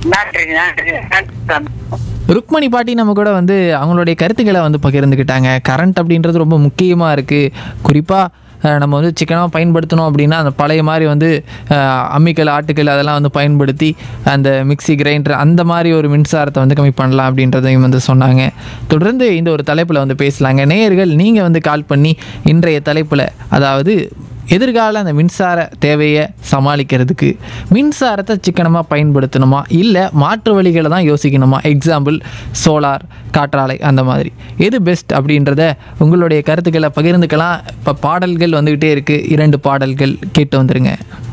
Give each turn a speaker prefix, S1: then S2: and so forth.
S1: நன்றி நன்றி நன்றி சாமி.
S2: ருக்மணி பாட்டி நம்ம கூட வந்து அவங்களுடைய கருத்துக்களை வந்து பகிர்ந்துக்கிட்டாங்க கரண்ட் அப்படின்றது ரொம்ப முக்கியமாக இருக்குது குறிப்பாக நம்ம வந்து சிக்கனாக பயன்படுத்தணும் அப்படின்னா அந்த பழைய மாதிரி வந்து அஹ், அம்மிக்கல் ஆட்டுக்கல் அதெல்லாம் வந்து பயன்படுத்தி அந்த மிக்ஸி கிரைண்டர் அந்த மாதிரி ஒரு மின்சாரத்தை வந்து கம்மி பண்ணலாம் அப்படின்றதையும் வந்து சொன்னாங்க தொடர்ந்து இந்த ஒரு தலைப்பில் வந்து பேசலாங்க நேயர்கள் நீங்கள் வந்து கால் பண்ணி இன்றைய தலைப்பில் அதாவது எதிர்கால அந்த மின்சார தேவையை சமாளிக்கிறதுக்கு மின்சாரத்தை சிக்கனமாக பயன்படுத்தணுமா இல்லை மாற்று வழிகளை தான் யோசிக்கணுமா எக்ஸாம்பிள் சோலார் காற்றாலை அந்த மாதிரி எது பெஸ்ட் அப்படின்றத உங்களுடைய கருத்துக்களை பகிர்ந்துக்கலாம் இப்போ பாடல்கள் வந்துக்கிட்டே இருக்குது இரண்டு பாடல்கள் கேட்டு வந்துருங்க